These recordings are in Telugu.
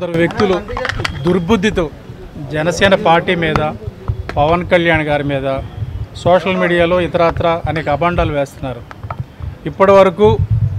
కొందరు వ్యక్తులు దుర్బుద్ధితో జనసేన పార్టీ మీద పవన్ కళ్యాణ్ గారి మీద సోషల్ మీడియాలో ఇతరత్ర అనేక అభాండాలు వేస్తున్నారు ఇప్పటి వరకు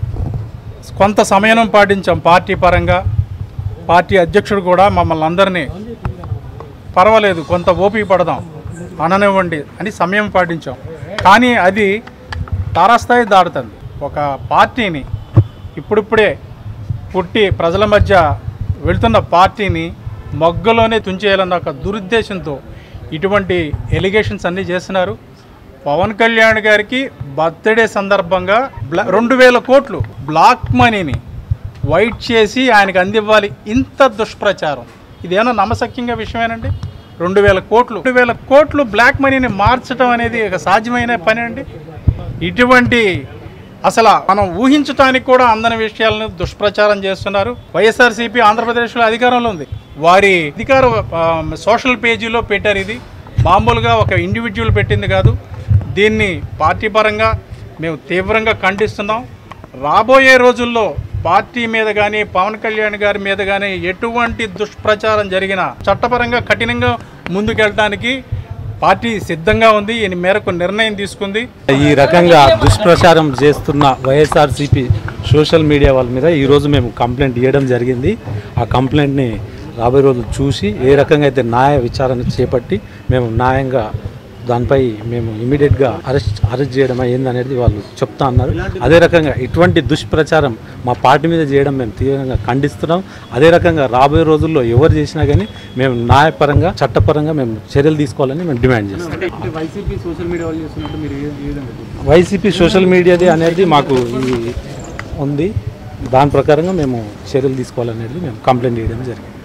కొంత సమయం పాటించాం పార్టీ పరంగా పార్టీ అధ్యక్షుడు కూడా మమ్మల్ని అందరినీ పర్వాలేదు కొంత ఓపిక పడదాం అననివ్వండి అని సమయం పాటించాం కానీ అది తారాస్థాయి దాటుతుంది ఒక పార్టీని ఇప్పుడిప్పుడే పుట్టి ప్రజల మధ్య వెళ్తున్న పార్టీని మొగ్గలోనే తుంచేయాలన్న ఒక దురుద్దేశంతో ఇటువంటి ఎలిగేషన్స్ అన్నీ చేస్తున్నారు పవన్ కళ్యాణ్ గారికి బర్త్డే సందర్భంగా బ్లా రెండు వేల కోట్లు బ్లాక్ మనీని వైట్ చేసి ఆయనకు అందివ్వాలి ఇంత దుష్ప్రచారం ఇదేమన్నా నమ్మశక్యంగా విషయమేనండి రెండు వేల కోట్లు రెండు వేల కోట్లు బ్లాక్ మనీని మార్చడం అనేది ఒక సాధ్యమైన పని అండి ఇటువంటి అసలు మనం ఊహించడానికి కూడా అందని విషయాలను దుష్ప్రచారం చేస్తున్నారు వైఎస్ఆర్సీపీ ఆంధ్రప్రదేశ్లో అధికారంలో ఉంది వారి అధికార ఆ, సోషల్ పేజీలో పెట్టారు ఇది మామూలుగా ఒక ఇండివిజువల్ పెట్టింది కాదు దీన్ని పార్టీ పరంగా మేము తీవ్రంగా ఖండిస్తున్నాం రాబోయే రోజుల్లో పార్టీ మీద కానీ పవన్ కళ్యాణ్ గారి మీద కానీ ఎటువంటి దుష్ప్రచారం జరిగినా చట్టపరంగా కఠినంగా ముందుకెళ్ళడానికి పార్టీ సిద్ధంగా ఉంది ఈ మేరకు నిర్ణయం తీసుకుంది ఈ రకంగా దుష్ప్రచారం చేస్తున్న వైఎస్ఆర్సీపీ సోషల్ మీడియా వాళ్ళ మీద ఈరోజు మేము కంప్లైంట్ ఇవ్వడం జరిగింది ఆ కంప్లైంట్ని రాబోయే రోజులు చూసి ఏ రకంగా అయితే న్యాయ విచారణ చేపట్టి మేము న్యాయంగా దానిపై మేము ఇమీడియట్గా అరెస్ట్ అరెస్ట్ చేయడం అయ్యింది అనేది వాళ్ళు చెప్తా అన్నారు అదే రకంగా ఇటువంటి దుష్ప్రచారం మా పార్టీ మీద చేయడం మేము తీవ్రంగా ఖండిస్తున్నాం అదే రకంగా రాబోయే రోజుల్లో ఎవరు చేసినా కానీ మేము న్యాయపరంగా చట్టపరంగా మేము చర్యలు తీసుకోవాలని మేము డిమాండ్ చేస్తాం వైసీపీ సోషల్ మీడియా వాళ్ళు చేస్తున్నట్టు మీరు ఏ ఏ విధంగా చూస్తారు? వైసీపీ సోషల్ మీడియాది అనేది మాకు ఈ ఉంది దాని ప్రకారంగా మేము చర్యలు తీసుకోవాలనేది మేము కంప్లైంట్ చేయడం జరిగింది